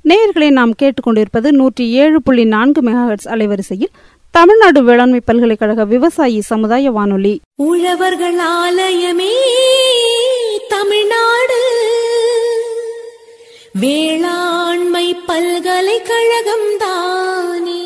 நேயர்களை நாம் கேட்டுக்கொண்டிருப்பது நூற்றி ஏழு புள்ளி நான்கு மெகாஹெட்ஸ் அலைவரிசையில் தமிழ்நாடு வேளாண்மை பல்கலைக்கழக விவசாயி சமுதாய வானொலி உழவர்கள் ஆலயமே தமிழ்நாடு வேளாண்மை பல்கலைக்கழகம் தானே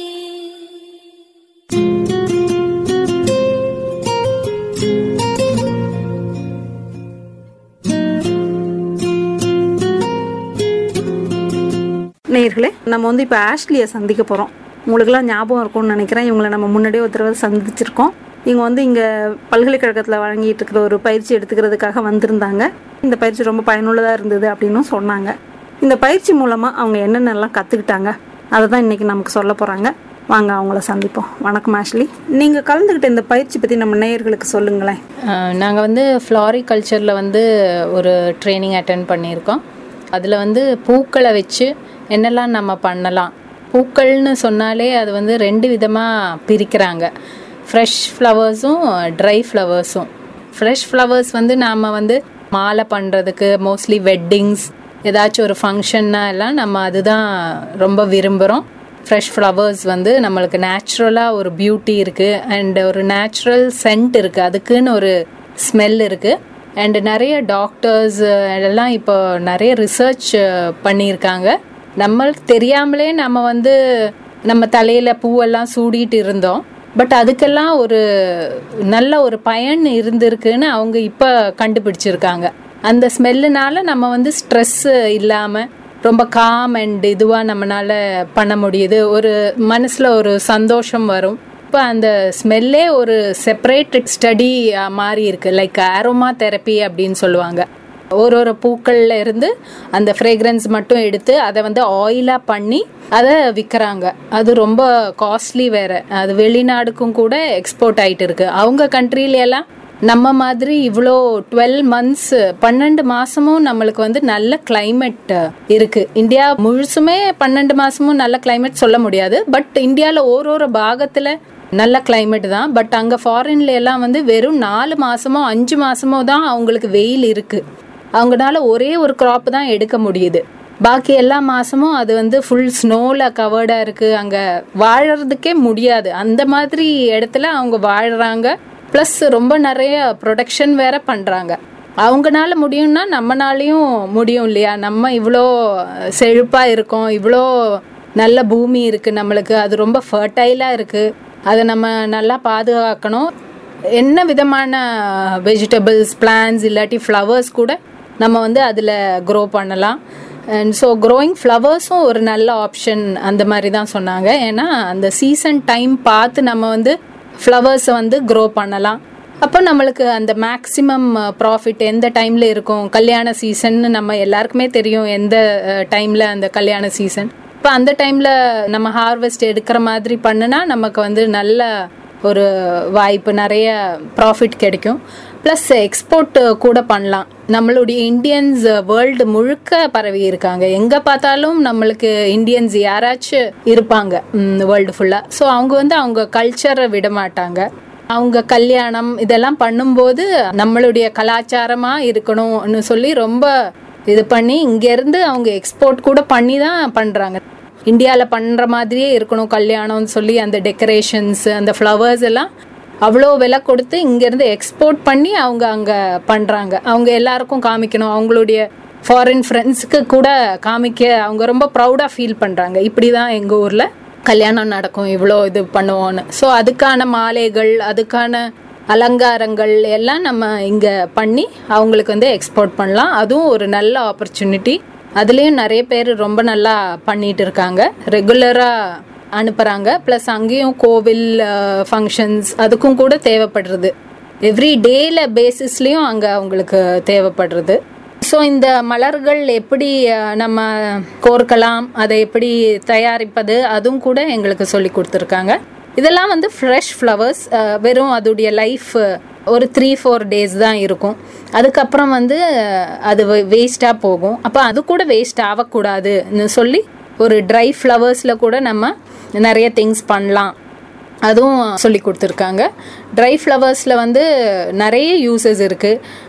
நேயர்களே நம்ம வந்து இப்போ ஆஷ்லியை சந்திக்க போகிறோம் உங்களுக்குலாம் ஞாபகம் இருக்கும்னு நினைக்கிறேன் இவங்களை நம்ம முன்னாடியே ஒரு தடவை சந்திச்சிருக்கோம் இவங்க வந்து இங்கே பல்கலைக்கழகத்தில் வழங்கிட்டு இருக்கிற ஒரு பயிற்சி எடுத்துக்கிறதுக்காக வந்திருந்தாங்க இந்த பயிற்சி ரொம்ப பயனுள்ளதாக இருந்தது அப்படின்னும் சொன்னாங்க இந்த பயிற்சி மூலமாக அவங்க என்னென்னலாம் கற்றுக்கிட்டாங்க அதை தான் இன்றைக்கி நமக்கு சொல்ல போகிறாங்க வாங்க அவங்கள சந்திப்போம் வணக்கம் ஆஷ்லி நீங்கள் கலந்துக்கிட்ட இந்த பயிற்சி பற்றி நம்ம நேயர்களுக்கு சொல்லுங்களேன் நாங்கள் வந்து ஃப்ளாரிகல்ச்சரில் வந்து ஒரு ட்ரைனிங் அட்டன் பண்ணியிருக்கோம் அதில் வந்து பூக்களை வச்சு என்னெல்லாம் நம்ம பண்ணலாம் பூக்கள்னு சொன்னாலே அது வந்து ரெண்டு விதமாக பிரிக்கிறாங்க ஃப்ரெஷ் ஃப்ளவர்ஸும் ட்ரை ஃப்ளவர்ஸும் ஃப்ரெஷ் ஃப்ளவர்ஸ் வந்து நாம் வந்து மாலை பண்ணுறதுக்கு மோஸ்ட்லி வெட்டிங்ஸ் ஏதாச்சும் ஒரு ஃபங்க்ஷன்னா எல்லாம் நம்ம அதுதான் ரொம்ப விரும்புகிறோம் ஃப்ரெஷ் ஃப்ளவர்ஸ் வந்து நம்மளுக்கு நேச்சுரலாக ஒரு பியூட்டி இருக்குது அண்ட் ஒரு நேச்சுரல் சென்ட் இருக்குது அதுக்குன்னு ஒரு ஸ்மெல் இருக்குது அண்ட் நிறைய டாக்டர்ஸ் எல்லாம் இப்போ நிறைய ரிசர்ச் பண்ணியிருக்காங்க நம்மளுக்கு தெரியாமலே நம்ம வந்து நம்ம தலையில் பூவெல்லாம் சூடிட்டு இருந்தோம் பட் அதுக்கெல்லாம் ஒரு நல்ல ஒரு பயன் இருந்திருக்குன்னு அவங்க இப்போ கண்டுபிடிச்சிருக்காங்க அந்த ஸ்மெல்லுனால நம்ம வந்து ஸ்ட்ரெஸ் இல்லாமல் ரொம்ப காம் அண்ட் இதுவாக நம்மளால பண்ண முடியுது ஒரு மனசில் ஒரு சந்தோஷம் வரும் இப்போ அந்த ஸ்மெல்லே ஒரு செப்பரேட் ஸ்டடி மாறி இருக்கு லைக் ஆரோமா தெரப்பி அப்படின்னு சொல்லுவாங்க ஒரு ஒரு பூக்கள்ல இருந்து அந்த ஃப்ரேக்ரன்ஸ் மட்டும் எடுத்து அதை வந்து ஆயிலாக பண்ணி அதை விற்கிறாங்க அது ரொம்ப காஸ்ட்லி வேற அது வெளிநாடுக்கும் கூட எக்ஸ்போர்ட் ஆயிட்டு இருக்கு அவங்க கண்ட்ரில எல்லாம் நம்ம மாதிரி இவ்வளோ டுவெல் மந்த்ஸ் பன்னெண்டு மாசமும் நம்மளுக்கு வந்து நல்ல கிளைமேட் இருக்கு இந்தியா முழுசுமே பன்னெண்டு மாசமும் நல்ல கிளைமேட் சொல்ல முடியாது பட் இந்தியாவில் ஒரு ஒரு பாகத்தில் நல்ல கிளைமேட் தான் பட் அங்கே ஃபாரின்ல எல்லாம் வந்து வெறும் நாலு மாசமோ அஞ்சு மாசமோ தான் அவங்களுக்கு வெயில் இருக்கு அவங்களால ஒரே ஒரு கிராப் தான் எடுக்க முடியுது பாக்கி எல்லா மாசமும் அது வந்து ஃபுல் ஸ்னோல கவர்டா இருக்கு அங்க வாழறதுக்கே முடியாது அந்த மாதிரி இடத்துல அவங்க வாழறாங்க ப்ளஸ் ரொம்ப நிறைய ப்ரொடக்ஷன் வேற பண்றாங்க அவங்கனால முடியும்னா நம்மனாலையும் முடியும் இல்லையா நம்ம இவ்வளோ செழிப்பா இருக்கோம் இவ்வளோ நல்ல பூமி இருக்கு நம்மளுக்கு அது ரொம்ப ஃபர்டைலா இருக்கு அதை நம்ம நல்லா பாதுகாக்கணும் என்ன விதமான வெஜிடபிள்ஸ் பிளான்ஸ் இல்லாட்டி ஃப்ளவர்ஸ் கூட நம்ம வந்து அதில் க்ரோ பண்ணலாம் அண்ட் ஸோ க்ரோயிங் ஃப்ளவர்ஸும் ஒரு நல்ல ஆப்ஷன் அந்த மாதிரி தான் சொன்னாங்க ஏன்னா அந்த சீசன் டைம் பார்த்து நம்ம வந்து ஃப்ளவர்ஸை வந்து க்ரோ பண்ணலாம் அப்போ நம்மளுக்கு அந்த மேக்ஸிமம் ப்ராஃபிட் எந்த டைமில் இருக்கும் கல்யாண சீசன் நம்ம எல்லாருக்குமே தெரியும் எந்த டைமில் அந்த கல்யாண சீசன் இப்போ அந்த டைமில் நம்ம ஹார்வெஸ்ட் எடுக்கிற மாதிரி பண்ணுனா நமக்கு வந்து நல்ல ஒரு வாய்ப்பு நிறைய ப்ராஃபிட் கிடைக்கும் ப்ளஸ் எக்ஸ்போர்ட் கூட பண்ணலாம் நம்மளுடைய இந்தியன்ஸ் வேர்ல்டு முழுக்க பரவி இருக்காங்க எங்கே பார்த்தாலும் நம்மளுக்கு இந்தியன்ஸ் யாராச்சும் இருப்பாங்க வேர்ல்டு ஃபுல்லாக ஸோ அவங்க வந்து அவங்க கல்ச்சரை விட மாட்டாங்க அவங்க கல்யாணம் இதெல்லாம் பண்ணும்போது நம்மளுடைய கலாச்சாரமாக இருக்கணும்னு சொல்லி ரொம்ப இது பண்ணி இங்கேருந்து அவங்க எக்ஸ்போர்ட் கூட பண்ணி தான் பண்ணுறாங்க இந்தியாவில் பண்ணுற மாதிரியே இருக்கணும் கல்யாணம்னு சொல்லி அந்த டெக்கரேஷன்ஸ் அந்த ஃப்ளவர்ஸ் எல்லாம் அவ்வளோ விலை கொடுத்து இங்கேருந்து எக்ஸ்போர்ட் பண்ணி அவங்க அங்கே பண்ணுறாங்க அவங்க எல்லாருக்கும் காமிக்கணும் அவங்களுடைய ஃபாரின் ஃப்ரெண்ட்ஸுக்கு கூட காமிக்க அவங்க ரொம்ப ப்ரௌடாக ஃபீல் பண்ணுறாங்க இப்படி தான் எங்கள் ஊரில் கல்யாணம் நடக்கும் இவ்வளோ இது பண்ணுவோன்னு ஸோ அதுக்கான மாலைகள் அதுக்கான அலங்காரங்கள் எல்லாம் நம்ம இங்கே பண்ணி அவங்களுக்கு வந்து எக்ஸ்போர்ட் பண்ணலாம் அதுவும் ஒரு நல்ல ஆப்பர்ச்சுனிட்டி அதுலேயும் நிறைய பேர் ரொம்ப நல்லா பண்ணிட்டு இருக்காங்க ரெகுலராக அனுப்புகிறாங்க ப்ளஸ் அங்கேயும் கோவில் ஃபங்க்ஷன்ஸ் அதுக்கும் கூட தேவைப்படுறது எவ்ரி டேல பேசிஸ்லேயும் அங்கே அவங்களுக்கு தேவைப்படுறது ஸோ இந்த மலர்கள் எப்படி நம்ம கோர்க்கலாம் அதை எப்படி தயாரிப்பது அதுவும் கூட எங்களுக்கு சொல்லி கொடுத்துருக்காங்க இதெல்லாம் வந்து ஃப்ரெஷ் ஃப்ளவர்ஸ் வெறும் அதோடைய லைஃப் ஒரு த்ரீ ஃபோர் டேஸ் தான் இருக்கும் அதுக்கப்புறம் வந்து அது வேஸ்ட்டாக போகும் அப்போ அது கூட வேஸ்ட் ஆகக்கூடாதுன்னு சொல்லி ஒரு ட்ரை ஃப்ளவர்ஸில் கூட நம்ம நிறைய திங்ஸ் பண்ணலாம் அதுவும் சொல்லி கொடுத்துருக்காங்க ட்ரை ஃப்ளவர்ஸில் வந்து நிறைய யூசஸ் இருக்குது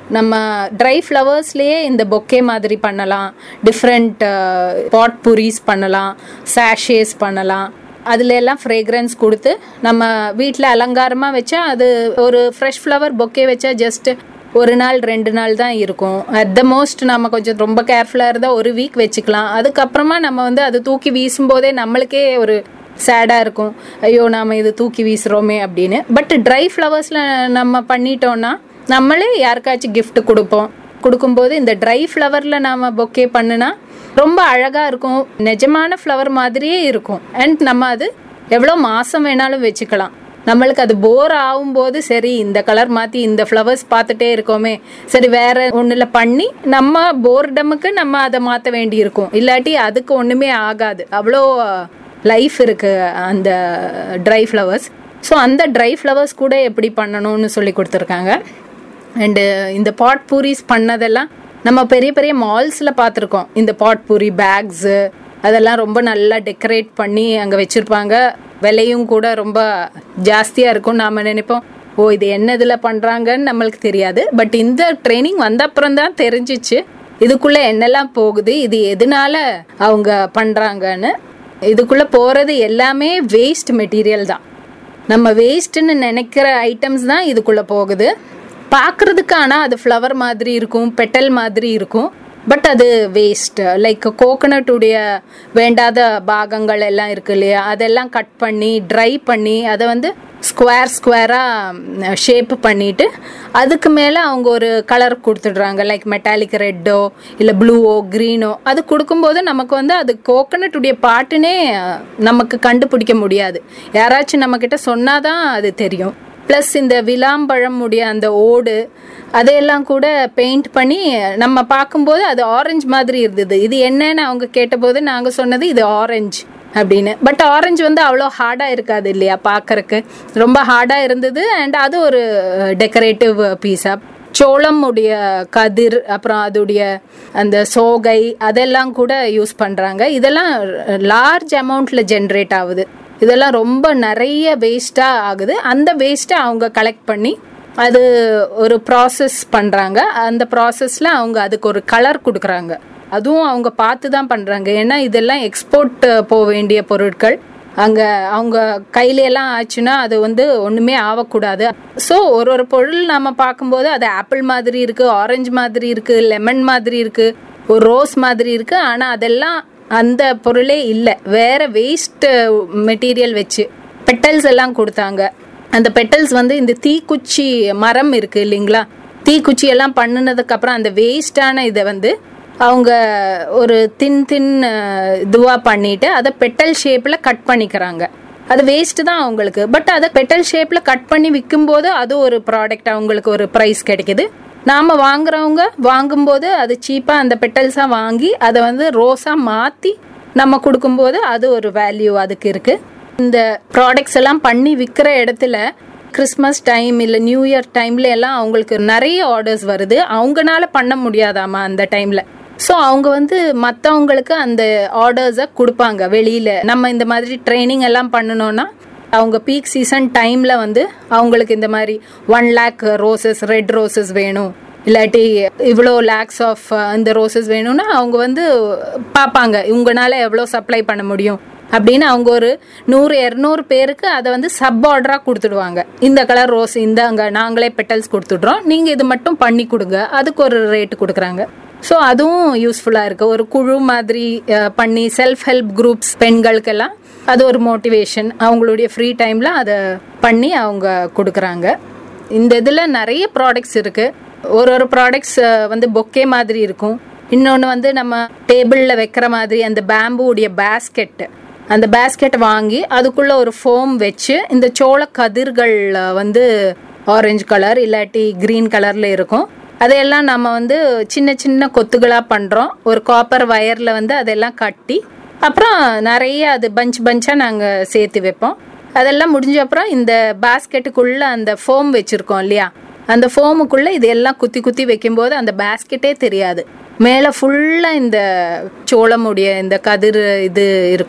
நம்ம ட்ரை ஃப்ளவர்ஸ்லேயே இந்த பொக்கே மாதிரி பண்ணலாம் டிஃப்ரெண்ட் பாட் புரிஸ் பண்ணலாம் சாஷேஸ் பண்ணலாம் அதுல எல்லாம் ஃப்ரேக்ரன்ஸ் கொடுத்து நம்ம வீட்டில் அலங்காரமாக வச்சா அது ஒரு ஃப்ரெஷ் ஃப்ளவர் பொக்கே வச்சா ஜஸ்ட் ஒரு நாள் ரெண்டு நாள் தான் இருக்கும் அட் த மோஸ்ட் நம்ம கொஞ்சம் ரொம்ப கேர்ஃபுல்லாக இருந்தால் ஒரு வீக் வச்சுக்கலாம் அதுக்கப்புறமா நம்ம வந்து அது தூக்கி வீசும்போதே நம்மளுக்கே ஒரு சேடாக இருக்கும் ஐயோ நாம் இது தூக்கி வீசுகிறோமே அப்படின்னு பட் ட்ரை ஃப்ளவர்ஸில் நம்ம பண்ணிட்டோம்னா நம்மளே யாருக்காச்சும் gift கொடுப்போம் கொடுக்கும்போது இந்த ட்ரை ஃப்ளவரில் நாம் பொக்கே பண்ணுனா ரொம்ப அழகாக இருக்கும் நிஜமான ஃப்ளவர் மாதிரியே இருக்கும் அண்ட் நம்ம அது எவ்வளோ மாதம் வேணாலும் வச்சுக்கலாம் நம்மளுக்கு அது போர் ஆகும்போது சரி இந்த கலர் மாற்றி இந்த ஃப்ளவர்ஸ் பார்த்துட்டே இருக்கோமே சரி வேற ஒன்றில் பண்ணி நம்ம போர்டமுக்கு நம்ம அதை மாற்ற வேண்டி இருக்கும் இல்லாட்டி அதுக்கு ஒன்றுமே ஆகாது அவ்வளோ லைஃப் இருக்கு அந்த ட்ரை ஃப்ளவர்ஸ் ஸோ அந்த ட்ரை ஃப்ளவர்ஸ் கூட எப்படி பண்ணணும்னு சொல்லி கொடுத்துருக்காங்க அண்டு இந்த பாட் பூரிஸ் பண்ணதெல்லாம் நம்ம பெரிய பெரிய மால்ஸில் பார்த்துருக்கோம் இந்த பாட் பூரி பேக்ஸு அதெல்லாம் ரொம்ப நல்லா டெக்கரேட் பண்ணி அங்கே வச்சுருப்பாங்க விலையும் கூட ரொம்ப ஜாஸ்தியாக இருக்கும் நாம் நினைப்போம் ஓ இது என்ன இதில் பண்ணுறாங்கன்னு நம்மளுக்கு தெரியாது பட் இந்த ட்ரைனிங் வந்த அப்புறம் தான் தெரிஞ்சிச்சு இதுக்குள்ளே என்னெல்லாம் போகுது இது எதனால அவங்க பண்ணுறாங்கன்னு இதுக்குள்ளே போகிறது எல்லாமே வேஸ்ட் மெட்டீரியல் தான் நம்ம வேஸ்ட்டுன்னு நினைக்கிற ஐட்டம்ஸ் தான் இதுக்குள்ளே போகுது பார்க்குறதுக்கு ஆனால் அது ஃப்ளவர் மாதிரி இருக்கும் பெட்டல் மாதிரி இருக்கும் பட் அது வேஸ்ட் லைக் கோகனட்டுடைய வேண்டாத பாகங்கள் எல்லாம் இருக்கு இல்லையா அதெல்லாம் கட் பண்ணி ட்ரை பண்ணி அதை வந்து ஸ்கொயர் ஸ்கொயராக ஷேப் பண்ணிட்டு அதுக்கு மேலே அவங்க ஒரு கலர் கொடுத்துடுறாங்க லைக் மெட்டாலிக் ரெட்டோ இல்லை ப்ளூவோ க்ரீனோ அது கொடுக்கும்போது நமக்கு வந்து அது கோகனட்டுடைய பாட்டுனே நமக்கு கண்டுபிடிக்க முடியாது யாராச்சும் நம்மக்கிட்ட சொன்னாதான் அது தெரியும் ப்ளஸ் இந்த விளாம்பழம் உடைய அந்த ஓடு அதையெல்லாம் கூட பெயிண்ட் பண்ணி நம்ம பார்க்கும்போது அது ஆரஞ்சு மாதிரி இருந்தது இது என்னன்னு அவங்க கேட்டபோது நாங்கள் சொன்னது இது ஆரஞ்சு அப்படின்னு பட் ஆரஞ்சு வந்து அவ்வளோ ஹார்டாக இருக்காது இல்லையா பார்க்கறக்கு ரொம்ப ஹார்டாக இருந்தது அண்ட் அது ஒரு டெக்கரேட்டிவ் பீஸாக சோளம் உடைய கதிர் அப்புறம் அதோடைய அந்த சோகை அதெல்லாம் கூட யூஸ் பண்ணுறாங்க இதெல்லாம் லார்ஜ் அமௌண்ட்டில் ஜென்ரேட் ஆகுது இதெல்லாம் ரொம்ப நிறைய வேஸ்ட்டாக ஆகுது அந்த வேஸ்ட்டை அவங்க கலெக்ட் பண்ணி அது ஒரு ப்ராசஸ் பண்ணுறாங்க அந்த ப்ராசஸில் அவங்க அதுக்கு ஒரு கலர் கொடுக்குறாங்க அதுவும் அவங்க பார்த்து தான் பண்ணுறாங்க ஏன்னா இதெல்லாம் எக்ஸ்போர்ட் போக வேண்டிய பொருட்கள் அங்கே அவங்க கையில எல்லாம் ஆச்சுன்னா அது வந்து ஒன்றுமே ஆகக்கூடாது ஸோ ஒரு ஒரு பொருள் நம்ம பார்க்கும்போது அது ஆப்பிள் மாதிரி இருக்குது ஆரஞ்சு மாதிரி இருக்குது லெமன் மாதிரி இருக்குது ஒரு ரோஸ் மாதிரி இருக்குது ஆனால் அதெல்லாம் அந்த பொருளே இல்லை வேற வேஸ்ட் மெட்டீரியல் வச்சு பெட்டல்ஸ் எல்லாம் கொடுத்தாங்க அந்த பெட்டல்ஸ் வந்து இந்த தீக்குச்சி மரம் இருக்கு இல்லைங்களா தீக்குச்சி எல்லாம் பண்ணினதுக்கு அப்புறம் அந்த வேஸ்டான இதை வந்து அவங்க ஒரு தின் தின் இதுவாக பண்ணிட்டு அதை பெட்டல் ஷேப்பில் கட் பண்ணிக்கிறாங்க அது வேஸ்ட் தான் அவங்களுக்கு பட் அதை பெட்டல் ஷேப்பில் கட் பண்ணி விற்கும்போது அது ஒரு ப்ராடக்ட் அவங்களுக்கு ஒரு ப்ரைஸ் கிடைக்குது நாம் வாங்குறவங்க வாங்கும்போது அது சீப்பாக அந்த பெட்டல்ஸாக வாங்கி அதை வந்து ரோஸாக மாற்றி நம்ம கொடுக்கும்போது அது ஒரு வேல்யூ அதுக்கு இருக்குது இந்த ப்ராடக்ட்ஸ் எல்லாம் பண்ணி விற்கிற இடத்துல கிறிஸ்மஸ் டைம் இல்லை நியூ இயர் டைம்ல எல்லாம் அவங்களுக்கு நிறைய ஆர்டர்ஸ் வருது அவங்கனால பண்ண முடியாதாமா அந்த டைம்ல ஸோ அவங்க வந்து மற்றவங்களுக்கு அந்த ஆர்டர்ஸை கொடுப்பாங்க வெளியில நம்ம இந்த மாதிரி ட்ரைனிங் எல்லாம் பண்ணணும்னா அவங்க பீக் சீசன் டைம்ல வந்து அவங்களுக்கு இந்த மாதிரி one lakh roses red roses வேணும் இல்லாட்டி இவ்வளோ லேக்ஸ் ஆஃப் இந்த ரோசஸ் வேணும்னா அவங்க வந்து பார்ப்பாங்க உங்களால எவ்வளோ சப்ளை பண்ண முடியும் அப்படின்னு அவங்க ஒரு நூறு இரநூறு பேருக்கு அதை வந்து சப் ஆர்டராக கொடுத்துடுவாங்க இந்த கலர் ரோஸ் இந்த அங்கே நாங்களே பெட்டல்ஸ் கொடுத்துட்றோம் நீங்கள் இது மட்டும் பண்ணி கொடுங்க அதுக்கு ஒரு ரேட்டு கொடுக்குறாங்க ஸோ அதுவும் யூஸ்ஃபுல்லாக இருக்குது ஒரு குழு மாதிரி அஹ், பண்ணி செல்ஃப் ஹெல்ப் குரூப்ஸ் பெண்களுக்கெல்லாம் அது ஒரு மோட்டிவேஷன் அவங்களுடைய ஃப்ரீ டைமில் அதை பண்ணி அவங்க கொடுக்குறாங்க இந்த இதில் நிறைய ப்ராடக்ட்ஸ் இருக்குது ஒரு ஒரு ப்ராடக்ட்ஸ் வந்து பொக்கே மாதிரி இருக்கும் இன்னொன்று வந்து நம்ம டேபிளில் வைக்கிற மாதிரி அந்த பேம்புடைய பேஸ்கெட்டு அந்த பேஸ்கெட் வாங்கி அதுக்குள்ள ஒரு ஃபோம் வச்சு இந்த சோள கதிர்கள் வந்து ஆரஞ்சு கலர் இல்லாட்டி கிரீன் கலர்ல இருக்கும் அதையெல்லாம் நம்ம வந்து சின்ன சின்ன கொத்துகளா பண்றோம் ஒரு காப்பர் வயர்ல வந்து அதெல்லாம் கட்டி அப்புறம் நிறைய அது பஞ்ச் பஞ்சா நாங்க சேர்த்து வைப்போம் அதெல்லாம் முடிஞ்ச அப்புறம் இந்த பாஸ்கெட்டுக்குள்ள அந்த ஃபோம் வச்சிருக்கோம் இல்லையா அந்த ஃபோமுக்குள்ள இதெல்லாம் குத்தி குத்தி வைக்கும்போது அந்த பேஸ்கெட்டே தெரியாது மேலே ஃபுல்லாக இந்த சோளமுடைய இந்த கதிர் இது இருக்கும்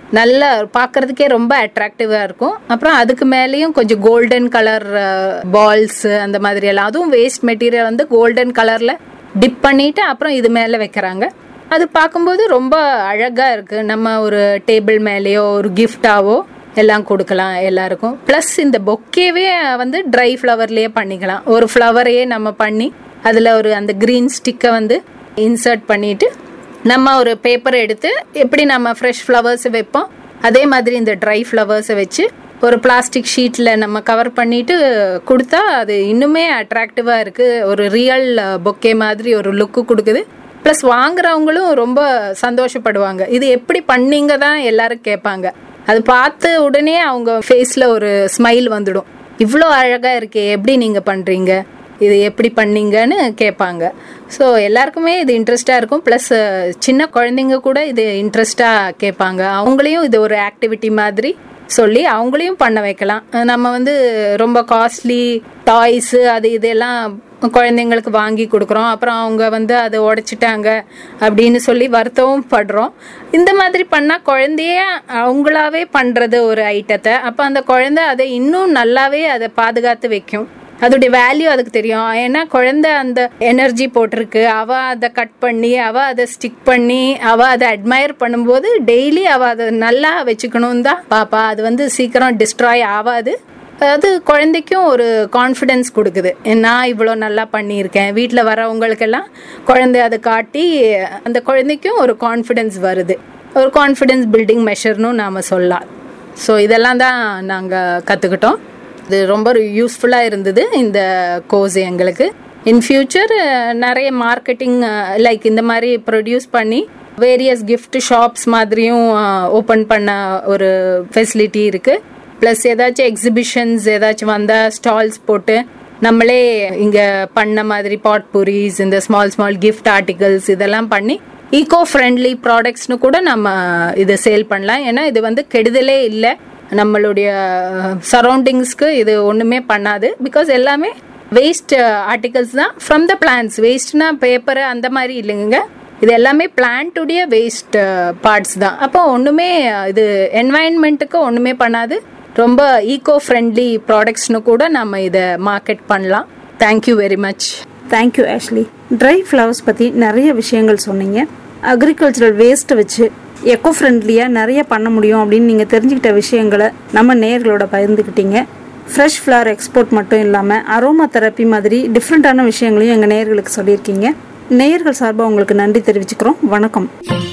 நல்ல பார்க்கறதுக்கே ரொம்ப அட்ராக்டிவாக இருக்கும் அப்புறம் அதுக்கு மேலேயும் கொஞ்சம் கோல்டன் கலர் பால்ஸ் அந்த மாதிரி எல்லாம் அதுவும் வேஸ்ட் மெட்டீரியல் வந்து கோல்டன் கலரில் டிப் பண்ணிட்டு அப்புறம் இது மேலே வைக்கிறாங்க அது பார்க்கும்போது ரொம்ப அழகாக இருக்குது நம்ம ஒரு டேபிள் மேலேயோ ஒரு கிஃப்டாவோ எல்லாம் கொடுக்கலாம் எல்லாருக்கும் ப்ளஸ் இந்த பொக்கேவே வந்து ட்ரை ஃப்ளவர்லேயே பண்ணிக்கலாம் ஒரு ஃப்ளவரையே நம்ம பண்ணி அதில் ஒரு அந்த க்ரீன் ஸ்டிக்கை வந்து இன்சர்ட் பண்ணிட்டு நம்ம ஒரு பேப்பர் எடுத்து எப்படி நம்ம ஃப்ரெஷ் ஃப்ளவர்ஸ் வைப்போம் அதே மாதிரி இந்த ட்ரை ஃப்ளவர்ஸை வச்சு ஒரு பிளாஸ்டிக் ஷீட்டில் நம்ம கவர் பண்ணிட்டு கொடுத்தா அது இன்னுமே அட்ராக்டிவாக இருக்குது ஒரு ரியல் பொக்கே மாதிரி ஒரு லுக்கு கொடுக்குது ப்ளஸ் வாங்குறவங்களும் ரொம்ப சந்தோஷப்படுவாங்க இது எப்படி பண்ணீங்க தான் எல்லாரும் கேட்பாங்க அது பார்த்து உடனே அவங்க ஃபேஸில் ஒரு ஸ்மைல் வந்துடும் இவ்வளோ அழகாக இருக்கே எப்படி நீங்கள் பண்ணுறீங்க இது எப்படி பண்ணீங்கன்னு கேட்பாங்க ஸோ எல்லாருக்குமே இது இன்ட்ரெஸ்டாக இருக்கும் ப்ளஸ் சின்ன குழந்தைங்க கூட இது இன்ட்ரெஸ்டாக கேட்பாங்க அவங்களையும் இது ஒரு ஆக்டிவிட்டி மாதிரி சொல்லி அவங்களையும் பண்ண வைக்கலாம் நம்ம வந்து ரொம்ப காஸ்ட்லி டாய்ஸு அது இதெல்லாம் குழந்தைங்களுக்கு வாங்கி கொடுக்குறோம் அப்புறம் அவங்க வந்து அதை உடைச்சிட்டாங்க அப்படின்னு சொல்லி வருத்தமும் படுறோம் இந்த மாதிரி பண்ணால் குழந்தைய அவங்களாவே பண்ணுறது ஒரு ஐட்டத்தை அப்போ அந்த குழந்தை அதை இன்னும் நல்லாவே அதை பாதுகாத்து வைக்கும் அதோடைய வேல்யூ அதுக்கு தெரியும் ஏன்னா குழந்தை அந்த எனர்ஜி போட்டிருக்கு அவ அதை கட் பண்ணி அவ அதை ஸ்டிக் பண்ணி அவ அதை அட்மயர் பண்ணும்போது டெய்லி அவ அதை நல்லா வச்சுக்கணும் தான் பாப்பா அது வந்து சீக்கிரம் டிஸ்ட்ராய் ஆகாது அது குழந்தைக்கும் ஒரு கான்ஃபிடென்ஸ் கொடுக்குது நான் இவ்வளோ நல்லா பண்ணியிருக்கேன் வீட்டில் வரவங்களுக்கெல்லாம் குழந்தை அதை காட்டி அந்த குழந்தைக்கும் ஒரு கான்ஃபிடென்ஸ் வருது ஒரு கான்ஃபிடென்ஸ் பில்டிங் மெஷர்னு நாம் சொல்லலாம் ஸோ இதெல்லாம் தான் நாங்கள் கற்றுக்கிட்டோம் இது ரொம்ப யூஸ்ஃபுல்லாக இருந்தது இந்த கோர்ஸ் எங்களுக்கு இன் ஃபியூச்சர் நிறைய மார்க்கெட்டிங் லைக் இந்த மாதிரி ப்ரொடியூஸ் பண்ணி வேரியஸ் கிஃப்ட் ஷாப்ஸ் மாதிரியும் ஓப்பன் பண்ண ஒரு ஃபெசிலிட்டி இருக்குது ப்ளஸ் ஏதாச்சும் எக்ஸிபிஷன்ஸ் ஏதாச்சும் வந்தால் ஸ்டால்ஸ் போட்டு நம்மளே இங்கே பண்ண மாதிரி பாட் பூரிஸ் இந்த ஸ்மால் ஸ்மால் கிஃப்ட் ஆர்டிகல்ஸ் இதெல்லாம் பண்ணி ஈகோ ஃப்ரெண்ட்லி ப்ராடக்ட்ஸ்னு கூட நம்ம இதை சேல் பண்ணலாம் ஏன்னா இது வந்து கெடுதலே இல்லை நம்மளுடைய சரௌண்டிங்ஸ்க்கு இது ஒன்றுமே பண்ணாது பிகாஸ் எல்லாமே வேஸ்ட் ஆர்டிகல்ஸ் தான் ஃப்ரம் த பிளான்ஸ் வேஸ்ட்னா பேப்பரு அந்த மாதிரி இல்லைங்க இது எல்லாமே பிளான்ட்டுடைய வேஸ்ட் பார்ட்ஸ் தான் அப்போ ஒன்றுமே இது என்வாயன்மெண்ட்டுக்கு ஒன்றுமே பண்ணாது ரொம்ப ஈகோ ஃப்ரெண்ட்லி ப்ராடக்ட்ஸ்னு கூட நம்ம இதை மார்க்கெட் பண்ணலாம் thank you very much thank you Ashley dry flowers பற்றி நிறைய விஷயங்கள் சொன்னீங்க அக்ரிகல்ச்சரல் வேஸ்ட்டை வச்சு எக்கோ ஃப்ரெண்ட்லியாக நிறைய பண்ண முடியும் அப்படின்னு நீங்கள் தெரிஞ்சுக்கிட்ட விஷயங்களை நம்ம நேயர்களோட பகிர்ந்துக்கிட்டீங்க ஃப்ரெஷ் ஃப்ளவர் எக்ஸ்போர்ட் மட்டும் இல்லாமல் அரோமா தெரப்பி மாதிரி டிஃப்ரெண்ட்டான விஷயங்களையும் எங்கள் நேயர்களுக்கு சொல்லியிருக்கீங்க நேயர்கள் சார்பாக உங்களுக்கு நன்றி தெரிவிச்சுக்கிறோம் வணக்கம்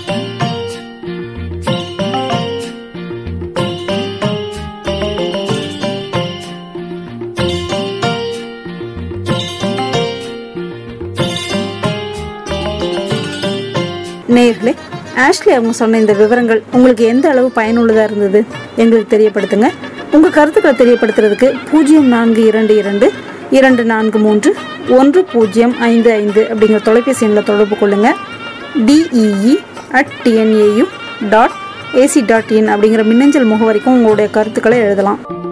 நேயர்களே ஆஷ்லி அவங்க சொன்ன இந்த விவரங்கள் உங்களுக்கு எந்த அளவு பயனுள்ளதாக இருந்தது எங்களுக்கு தெரியப்படுத்துங்க உங்கள் கருத்துக்களை தெரியப்படுத்துறதுக்கு பூஜ்ஜியம் நான்கு இரண்டு இரண்டு இரண்டு நான்கு மூன்று ஒன்று பூஜ்ஜியம் ஐந்து ஐந்து அப்படிங்கிற தொலைபேசி எண்ணில் தொடர்பு கொள்ளுங்கள் DEE at TNAU dot AC dot in அப்படிங்கிற மின்னஞ்சல் முகவரிக்கும் உங்களுடைய கருத்துக்களை எழுதலாம்